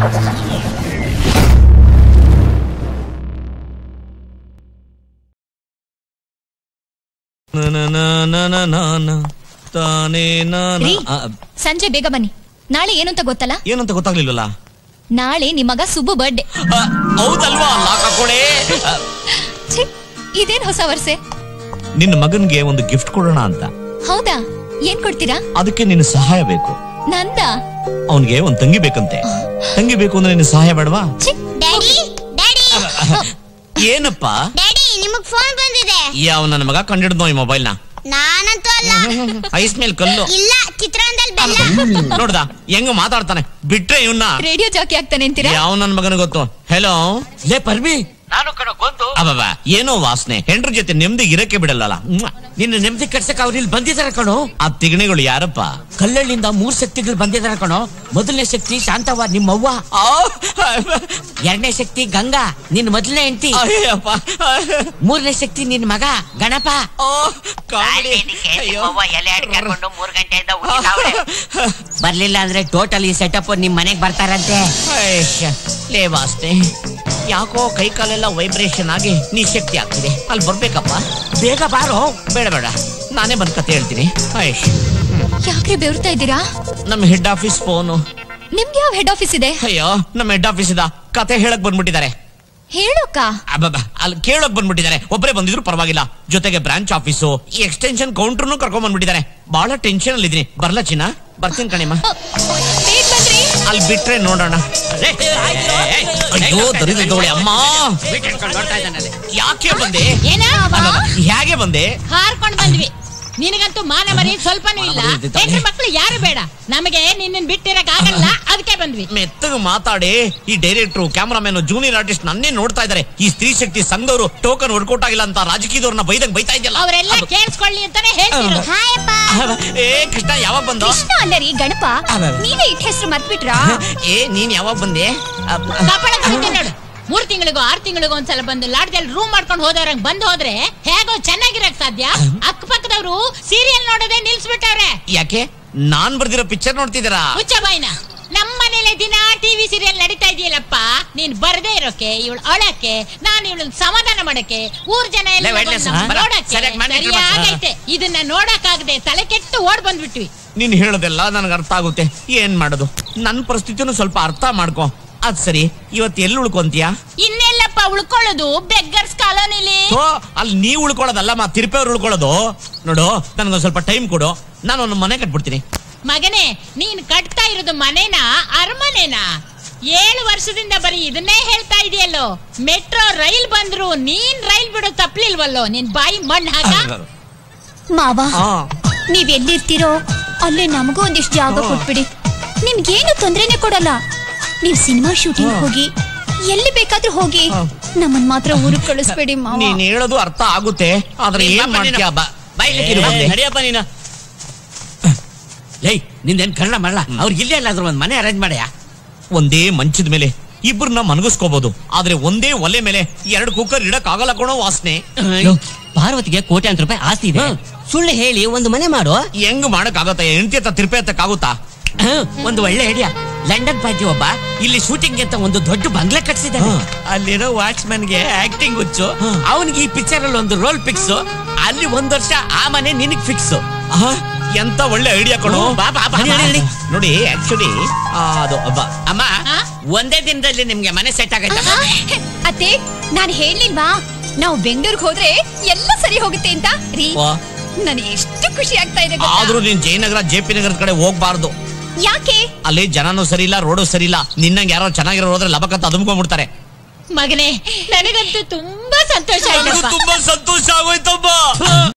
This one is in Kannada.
ತಾನೇ ನಾನ ರೀ, ಸಂಜೆ ಬೇಗ ಬನ್ನಿ ನಾಳೆ ಏನು ಅಂತ ಗೊತ್ತಲ್ಲ ಏನಂತ ಗೊತ್ತಾಗ್ಲಿಲ್ವಲ್ಲ ನಾಳೆ ನಿಮ್ ಮಗ ಸುಬ್ಬು ಬರ್ಡೇ ಆ, ಹೌದಲ್ವಾ ಲಾಕ ಕೊಡೆ ಆ, ಇದೇನ್ ಹೊಸ ವರ್ಷೆ ನಿನ್ನ ಮಗನ್ಗೆ ಒಂದು ಗಿಫ್ಟ್ ಕೊಡೋಣ ಅಂತ ಹೌದಾ ಏನ್ ಕೊಡ್ತೀರಾ ಅದಕ್ಕೆ ನಿನ್ನ ಸಹಾಯ ಬೇಕು ನಂದ ಅವನ್ಗೆ ಒಂದ್ ತಂಗಿ ಬೇಕಂತೆ ತಂಗಿ ಬೇಕು ಅಂದ್ರೆ ನಿನ್ನ ಸಹಾಯ ಬೇಡವಾ ಡ್ಯಾಡಿ ಡ್ಯಾಡಿ ಏನಪ್ಪ ಡ್ಯಾಡಿ ನಿಮಗ್ ಫೋನ್ ಬಂದಿದೆ ಯಾವ ನನ್ನ ಮಗ ಕಂಡಿಡ್ದೋ ಈ ಮೊಬೈಲ್ ನ ನಾನಂತೂ ಅಲ್ಲ ಐಸ್ ಮೇಲ್ ಕಲ್ಲು ಇಲ್ಲ ಚಿತ್ರಾನ್ನದಲ್ಲಿ ಬೆಲ್ಲ ನೋಡ್ದ ಹೆಂಗ ಮಾತಾಡ್ತಾನೆ ಬಿಟ್ರೆ ಇವನ್ನ ರೇಡಿಯೋ ಜಾಕಿ ಆಗ್ತಾನೆ ಅಂತೀರಾ ಯಾವ ನನ್ ಮಗನ ಗೊತ್ತು ಹೆಲೋ ಲೇ ಪರ್ವಿ ನಾನು ಕಣ ಗೊಂದು ಅಬ್ಬಬ್ಬ ಏನೋ ವಾಸನೆ ಹೆಂಡ್ರ ಜೊತೆ ನೆಮ್ಮದಿ ಇರಕ್ಕೆ ಬಿಡಲ್ಲ ನಿನ್ನ ನೆಮ್ಮದಿ ಕಟ್ಸಕ್ ಅವ್ರು ಇಲ್ಲಿ ಬಂದಿದಾರ ಕಣೋ ಆ ತಿಗಣೆಗಳು ಯಾರಪ್ಪ ಕಲ್ಲಳ್ಳಿಂದ ಮೂರ್ ಶಕ್ತಿಗಳು ಬಂದಿದಾರ ಕಣೋ ಮೊದಲನೇ ಶಕ್ತಿ ಶಾಂತವ್ವ ನಿಮ್ಮವ್ವ ಎರಡನೇ ಶಕ್ತಿ ಗಂಗಾ ನಿನ್ ಮೊದಲನೇ ಹೆಂಡತಿ ಅಯ್ಯಪ್ಪ ಮೂರನೇ ಶಕ್ತಿ ನಿನ್ ಮಗ ಗಣಪ ಆ, ಕಾಮಿಡಿ. ಅಲ್ಲಿಗೆ ಅಯ್ಯೋ. ನಿಮ್ಮವ್ವ ಎಲೆ ಅಡ್ಕೊಂಡು ಮೂರ್ ಗಂಟೆಯಿಂದ ಉಗಿತಾವ್ಳೆ ಬರ್ಲಿಲ್ಲ ಅಂದ್ರೆ ಟೋಟಲ್ ಈ ಸೆಟಪ್ ನಿಮ್ ಮನೆಗ್ ಬರ್ತಾರಂತೆ ಅಯ್ಯ, ಲೇ ವಾಸನೆ ಯಾಕೋ ಕೈ ಕಾಲೆಲ್ಲ ವೈಬ್ರೇಷನ್ ಆಗಿ ನಿಶಕ್ತಿ ಆಗ್ತಿದೆ ಅಲ್ಲಿ ಬರ್ಬೇಕಪ್ಪ ಬೇಗ ಬಾರೋ ಬೇಡ ಬೇಡ ನಾನೇ ಬಂದ್ ಕತೆ ಹೇಳ್ತೀನಿ ಆಯ್ಷ್ ಯಾಕ್ರಿ ಬೆವರ್ತಾ ಇದ್ದೀರಾ ನಮ್ಮ ಹೆಡ್ ಆಫೀಸ್ ಫೋನು ನಿಮ್ಗೆ ಯಾವ ಹೆಡ್ ಆಫೀಸ್ ಇದೆ ಅಯ್ಯೋ ನಮ್ಮ ಹೆಡ್ ಆಫೀಸ್ ಇದ ಕತೆ ಹೇಳಕ್ ಬಂದ್ಬಿಟ್ಟಿದ್ದಾರೆ ಹೇಳೋಕ ಅಬ್ಬಬ್ಬ ಅಲ್ಲಿ ಕೇಳಕ್ ಬಂದ್ಬಿಟ್ಟಿದ್ದಾರೆ ಒಬ್ಬರೇ ಬಂದಿದ್ರು ಪರವಾಗಿಲ್ಲ ಜೊತೆಗೆ ಬ್ರಾಂಚ್ ಆಫೀಸು ಈ ಎಕ್ಸ್ಟೆನ್ಷನ್ ಕೌಂಟರ್ನು ಕರ್ಕೊಂಡ್ ಬಂದ್ಬಿಟ್ಟಿದ್ದಾರೆ ಬಹಳ ಟೆನ್ಷನ್ ಅಲ್ಲಿ ಇದೀನಿ ಬರ್ಲಾ ಚಿನ್ನ ಬರ್ತೀನಿ ಕಣಿಮ್ಮ ಬೇಗ ಬನ್ರಿ ಅಲ್ಲಿ ಬಿಟ್ರೆ ನೋಡೋಣ ಅಯ್ಯೋ ದರಿದ್ರದವಳೆ ಅಮ್ಮ ಯಾಕೆ ಬಂದೆ ಏನ ಅಬ್ಬಬ್ಬ, ಹೇಗೆ ಬಂದೆ ಹಾರ್ಕೊಂಡ್ ಬಂದ್ವಿ ನಿನಗಂತೂ ಮಾನ ಮರಿ ಸ್ವಲ್ಪನೂ ಇಲ್ಲ ಮಾನ ಮರ್ಯಾದೆ ಹೆಣ್ಣು ಮಕ್ಳು ಯಾರು ಬೇಡ ನಮಗೆ ನಿನ್ನ ಬಿಟ್ಟಿರಕ್ ಆಗಲ್ಲ ಅದಕ್ಕೆ ಬಂದ್ವಿ ಮೆತ್ತಗೆ ಮಾತಾಡಿ ಈ ಡೈರೆಕ್ಟ್ರು ಕ್ಯಾಮರಾಮನ್ ಜೂನಿಯರ್ ಆರ್ಟಿಸ್ಟ್ ನನ್ನೇ ನೋಡ್ತಾ ಇದಾರೆ ಈ ಸ್ತ್ರೀ ಶಕ್ತಿ ಸಂಘದವರು ಟೋಕನ್ ವರ್ಕೌಟ್ ಆಗಿಲ್ಲ ಅಂತ ರಾಜಕೀಯದವ್ರನ್ನ ಬೈದಂಗ್ ಬೈತಾ ಇದೆಯಲ್ಲ ಅವರೆಲ್ಲ ಕೇಳಿಸ್ಕೊಳ್ಳಿ ಅಂತಾನೆ ಹೇಳ್ತಿರೋದು ಹಾಯ್ ಅಪ್ಪ ಏ ಕೃಷ್ಣ ಯಾವಾಗ ಬಂದು ಕೃಷ್ಣ ಅಲ್ಲ ರೀ ಗಣಪ ನೀವೇ ಇಟ್ ಹೆಸರು ಮರ್ತ್ಬಿಟ್ರಾ ಏ ನೀನ್ ಯಾವಾಗ ಬಂದೆ ಅಬ್ಬ. ಕಪಾಳ ಕಡಿತೀನಿ ನೋಡು ಮೂರ್ ತಿಂಗಳಿಗೂ ಆರ್ ತಿಂಗಳಿಗೂ ಒಂದ್ಸಲ ಬಂದು ಲಾಡ್ಜಲ್ಲಿ ರೂಮ್ ಮಾಡ್ಕೊಂಡು ಹೋದವ್ರಂಗ್ ಬಂದ್ ಹೋದ್ರೆ ಹೇಗೋ ಚೆನ್ನಾಗಿರಕ್ ಸಾಧ್ಯ ಅಕ್ಕಪಕ್ಕದವ್ರು ಸೀರಿಯಲ್ ನೋಡೋದೇ ನಿಲ್ಸ್ಬಿಟ್ಟವ್ರೆ ಯಾಕೆ ನಾನ್ ಬರ್ದಿರೋ ಪಿಕ್ಚರ್ ನೋಡ್ತಿದ್ದೀರಾ ಹುಚ್ಚ ಬಾಯ್ನ ನಮ್ಮ ಮನೇಲೆ ದಿನ ಟಿವಿ ಸೀರಿಯಲ್ ನಡೀತಾ ಇದೆಯಲ್ಲಪ್ಪ ನೀನ್ ಬರ್ದೇ ಇರೋಕೆ ಇವಳು ಅಳಕ್ಕೆ ನಾನು ಇವಳನ್ನ ಸಮಾಧಾನ ಮಾಡಕ್ಕೆ ಊರ್ ಜನ ಎಲ್ಲ ಲೇ, wait, ಬಂದು listen, ನಮ್ಮನ್ನ ಬರ. ನೋಡಕ್ಕೆ ಸರಿಯಾಗಿ ಮಾಡಿ ಇಟ್ರು ಬಾ. ಸರಿಯಾಗೈತೆ ಇದನ್ನ ನೋಡಕ್ಕಾಗದೆ ತಲೆ ಕೆಟ್ಟು ಓಡ್ ಬಂದ್ಬಿಟ್ವಿ ನೀನ್ ಹೇಳೋದೆಲ್ಲ ನನಗೆ ಅರ್ಥ ಆಗುತ್ತೆ ಏನ್ ಮಾಡೋದು ನನ್ ಪರಿಸ್ಥಿತಿನೂ ಸ್ವಲ್ಪ ಅರ್ಥ ಮಾಡ್ಕೊ ಅದ್ ಸರಿ ಇವತ್ತು ಎಲ್ಲಿ ಉಳ್ಕೊಂತೀಯ ಇನ್ನೆಲ್ಲಪ್ಪ ಉಳ್ಕೊಳ್ಳೋದು ಬೆಗ್ಗರ್ಸ್ ಕಾಲೋನಿಲಿ ಥೋ, ಅಲ್ಲಿ ನೀವ್ ಉಳ್ಕೊಳ್ಳೋದಲ್ಲಮ್ಮ ತಿರುಪೇವ್ರು ಉಳ್ಕೊಳ್ಳೋದು ನೋಡು ನನ್ಗೊಂದ್ ಸ್ವಲ್ಪ ಟೈಮ್ ಕೊಡು ನಾನು ಒಂದು ಮನೆ ಕಟ್ಬಿಡ್ತೀನಿ ಮಗನೇ ನೀನ್ ಕಟ್ತಾ ಇರೋದು ಮನೇನ ಅರಮನೆನಾ ಏಳು ವರ್ಷದಿಂದ ಬರೀ ಇದನ್ನೇ ಹೇಳ್ತಾ ಇದೆಯಲ್ಲೋ ಮೆಟ್ರೋ ರೈಲ್ ಬಂದ್ರು ನೀನ್ ರೈಲ್ ಬಿಡೋ ತಪ್ಲಿಲ್ವಲ್ಲೋ ನಿನ್ ಬಾಯಿ ಮಣ್ಣು ಹಾಕ ಮಾವ ಆ, ನೀವ್ ಎಲ್ಲಿರ್ತೀರೋ ಅಲ್ಲೇ ನಮಗೂ ಒಂದಿಷ್ಟು ಜಾಗ ಕೊಟ್ಬಿಡಿ ನಿಮ್ಗೇನು ತೊಂದ್ರೆನೆ ಕೊಡಲ್ಲ ನೀವ್ ಸಿನಿಮಾ ಶೂಟಿಂಗ್ ಹೋಗಿ ಎಲ್ಲಿ ಬೇಕಾದ್ರೂ ಹೋಗಿ ನಮ್ಮನ್ ಮಾತ್ರ ಊರಿಗೆ ಕಳಿಸ್ಬೇಡಿ ಮಾವ ನೀನ್ ಹೇಳೋದು ಅರ್ಥ ಆಗುತ್ತೆ ಆದ್ರೆ ಏನ್ ಮಾಡ್ತೀಯ ಬಾ ನಡಿಯಪ್ಪ ನೀನು ಲೈ ನಿಂದೇನ್ ಕನ್ನಡ ಮಾಡಲ್ಲ ಅವ್ರಿಗೆ ಇಲ್ಲೇ ಎಲ್ಲಾದ್ರೂ ಒಂದ್ ಮನೆ ಅರೇಂಜ್ ಮಾಡ್ಯಾ ಒಂದೇ ಮಂಚದ ಮೇಲೆ ಇಬ್ಬರನ್ನ ಮನಗಿಸ್ಕೋಬಹುದು ಆದ್ರೆ ಒಂದೇ ಒಲೆ ಮೇಲೆ ಎರಡು ಕುಕ್ಕರ್ ಇಡಕ್ ಆಗಲ್ಲ ಕೊಡೋ ವಾಸನೆ ಪಾರ್ವತಿಗೆ ಕೋಟ್ಯಾಂತರ ರೂಪಾಯಿ ಆಸ್ತಿ ಇದೆ ಸುಳ್ಳು ಹೇಳಿ ಒಂದು ಮನೆ ಮಾಡು ಹೆಂಗ್ ಮಾಡಕ್ ಆಗತ್ತ ಹೆಂಡತಿ ಹತ್ತ ತಿರುಪೆ ಹತ್ತಕ್ಕಾಗುತ್ತಾ ಹ್ಮ್, ಒಂದು ಒಳ್ಳೆ ಐಡಿಯಾ ಲಂಡನ್ ಪಾರ್ಟಿ ಒಬ್ಬ ಇಲ್ಲಿ ಶೂಟಿಂಗ್ ಅಂತ ಒಂದು ದೊಡ್ಡ ಬಂಗ್ಲೆ ಕಟ್ಸಿದ್ದಾನೆ ಹಾ. ಅಲ್ಲಿರೋ ವಾಚ್ಮನ್ ಗೆ ಆಕ್ಟಿಂಗ್ ಹುಚ್ಚು ಅವನಿಗೆ ಈ ಪಿಕ್ಚರ್ ಅಲ್ಲಿ ಒಂದು ರೋಲ್ ಫಿಕ್ಸ್ ಅಲ್ಲಿ ಒಂದ್ ವರ್ಷ ಆ ಮನೆ ನಿನಗ್ ಫಿಕ್ಸ್ ಆಹಾ, ಎಂತ ಒಳ್ಳೆ ಐಡಿಯಾ ಕೊಡು ಹ್ಮ್, ಬಾ, ಬಾ, ಬಾ, ನಡಿ, ನಡಿ, ನಡಿ. ನೋಡಿ ಆಕ್ಚುಲಿ ಅದು ಅಬ್ಬ ಅಮ್ಮ ಆ? ಒಂದೇ ದಿನದಲ್ಲಿ ನಿಮ್ಗೆ ಮನೆ ಸೆಟ್ ಆಗೈತಮ್ಮ ಅತ್ತೆ ನಾನ್ ಹೇಳಿಲ್ವಾ ನಾವು ಬೆಂಗಳೂರಿಗೆ ಹೋದ್ರೆ ಎಲ್ಲ ಸರಿ ಹೋಗುತ್ತೆ ಅಂತ ರೀ ವಾ. ನನಗೆ ಎಷ್ಟು ಖುಷಿ ಆಗ್ತಾ ಇದೆ ಗೊತ್ತಾ? ಆದ್ರೂ ನೀನ್ ಜಯನಗರ ಜೆ ಪಿ ನಗರದ ಕಡೆ ಹೋಗ್ಬಾರ್ದು ಯಾಕೆ ಅಲ್ಲಿ ಜನನೂ ಸರಿ ಇಲ್ಲ ರೋಡು ಸರಿ ಇಲ್ಲ ನಿನ್ನಂಗೆ ಯಾರೋ ಚೆನ್ನಾಗಿರೋ ಹೋದ್ರೆ ಲಬಕತ್ತ ಅದುಮ್ಕೊಂಡ್ಬಿಡ್ತಾರೆ ಮಗನೇ ನನಗಂತೂ ತುಂಬಾ ಸಂತೋಷ ನನಗೂ ಆಯ್ತಪ್ಪ ತುಂಬಾ ಸಂತೋಷ ಆಗೋಯ್ತಮ್ಮ